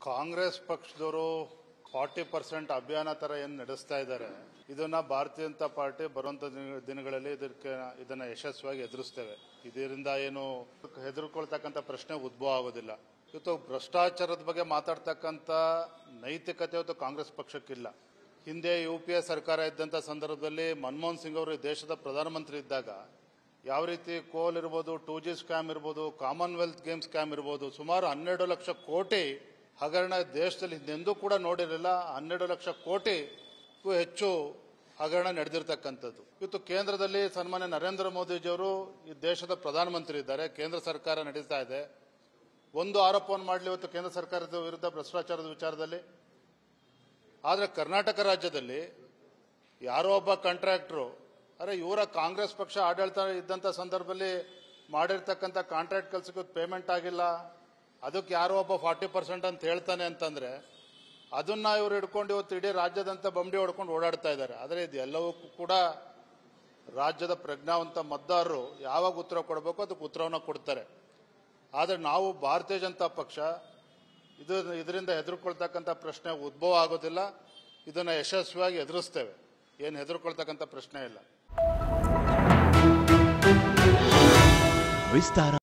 ಕಾಂಗ್ರೆಸ್ ಪಕ್ಷದವರು forty percent ಅಭಿಯಾನ ತರ ಏನ್ ನಡೆಸ್ತಾ ಇದ್ದಾರೆ ಇದನ್ನ ಭಾರತೀಯ ಜನತಾ ಪಾರ್ಟಿ ಬರುವಂತ ದಿನ- ದಿನಗಳಲ್ಲಿ ಇದಕ್ಕೆ ಇದನ್ನ ಯಶಸ್ವಿಯಾಗಿ ಎದುರಿಸ್ತೇವೆ ಇದರಿಂದ ಏನು ಹೆದರ್ಕೊಳ್ತಕ್ಕಂಥ ಪ್ರಶ್ನೆ ಉದ್ಭವ ಆಗೋದಿಲ್ಲ ಇವತ್ತು ಭ್ರಷ್ಟಾಚಾರದ ಬಗ್ಗೆ ಮಾತಾಡ್ತಕ್ಕಂಥ ನೈತಿಕತೆ ಇವತ್ತು ಕಾಂಗ್ರೆಸ್ ಪಕ್ಷಕ್ಕಿಲ್ಲ ಹಿಂದೆ ಯು ಪಿ ಎ ಸರ್ಕಾರ ಇದ್ದಂಥ ಸಂದರ್ಭದಲ್ಲಿ ಮನಮೋಹನ್ ಸಿಂಗ್ ಅವರು ಈ ದೇಶದ ಪ್ರಧಾನಮಂತ್ರಿ ಇದ್ದಾಗ ಯಾವ ರೀತಿ ಕೋಲ್ ಇರ್ಬೋದು ಟೂ ಜಿ ಸ್ಕ್ಯಾಮ್ ಇರ್ಬೋದು ಕಾಮನ್ವೆಲ್ತ್ ಗೇಮ್ ಸ್ಕ್ಯಾಮ್ ಇರ್ಬೋದು ಸುಮಾರು ಹನ್ನೆರಡು ಲಕ್ಷ ಕೋಟಿ ಹಗರಣ ದೇಶದಲ್ಲಿ ಹಿಂದೆಂದೂ ಕೂಡ ನೋಡಿರಲಿಲ್ಲ ಹನ್ನೆರಡು ಲಕ್ಷ ಕೋಟಿಗೂ ಹೆಚ್ಚು ಹಗರಣ ನಡೆದಿರ್ತಕ್ಕಂಥದ್ದು ಇವತ್ತು ಕೇಂದ್ರದಲ್ಲಿ ಸನ್ಮಾನ್ಯ ನರೇಂದ್ರ ಮೋದಿಜಿಯವರು ಈ ದೇಶದ ಪ್ರಧಾನಮಂತ್ರಿ ಇದ್ದಾರೆ ಕೇಂದ್ರ ಸರ್ಕಾರ ನಡೀತಾ ಇದೆ ಒಂದು ಆರೋಪವನ್ನು ಮಾಡಲಿ ಇವತ್ತು ಕೇಂದ್ರ ಸರ್ಕಾರದ ವಿರುದ್ಧ ಭ್ರಷ್ಟಾಚಾರದ ವಿಚಾರದಲ್ಲಿ ಆದರೆ ಕರ್ನಾಟಕ ರಾಜ್ಯದಲ್ಲಿ ಯಾರೋ ಒಬ್ಬ ಕಾಂಟ್ರಾಕ್ಟ್ರು ಅರೆ ಇವರ ಕಾಂಗ್ರೆಸ್ ಪಕ್ಷ ಆಡಳಿತ ಇದ್ದಂಥ ಸಂದರ್ಭದಲ್ಲಿ ಮಾಡಿರ್ತಕ್ಕಂಥ ಕಾಂಟ್ರಾಕ್ಟ್ ಕೆಲಸಕ್ಕೆ ಪೇಮೆಂಟ್ ಆಗಿಲ್ಲ ಅದಕ್ಕೆ ಯಾರೋ ಒಬ್ಬ ಫಾರ್ಟಿ ಪರ್ಸೆಂಟ್ ಅಂತ ಹೇಳ್ತಾನೆ ಅಂತಂದ್ರೆ ಅದನ್ನ ಇವ್ರು ಹಿಡ್ಕೊಂಡು ಇವತ್ತು ಇಡೀ ರಾಜ್ಯದಂತ ಬಂಡಿ ಹೊಡ್ಕೊಂಡು ಓಡಾಡ್ತಾ ಇದ್ದಾರೆ ಆದರೆ ಇದು ಎಲ್ಲವಕ್ಕೂ ಕೂಡ ರಾಜ್ಯದ ಪ್ರಜ್ಞಾವಂತ ಮತದಾರರು ಯಾವಾಗ ಉತ್ತರ ಕೊಡಬೇಕು ಅದಕ್ಕೆ ಉತ್ತರವನ್ನು ಕೊಡ್ತಾರೆ ಆದರೆ ನಾವು ಭಾರತೀಯ ಜನತಾ ಪಕ್ಷ ಇದು ಇದರಿಂದ ಹೆದರ್ಕೊಳ್ತಕ್ಕಂಥ ಪ್ರಶ್ನೆ ಉದ್ಭವ ಆಗೋದಿಲ್ಲ ಇದನ್ನು ಯಶಸ್ವಿಯಾಗಿ ಎದುರಿಸ್ತೇವೆ ಏನು ಹೆದರ್ಕೊಳ್ತಕ್ಕಂಥ ಪ್ರಶ್ನೆ ಇಲ್ಲ ವಿಸ್ತಾರ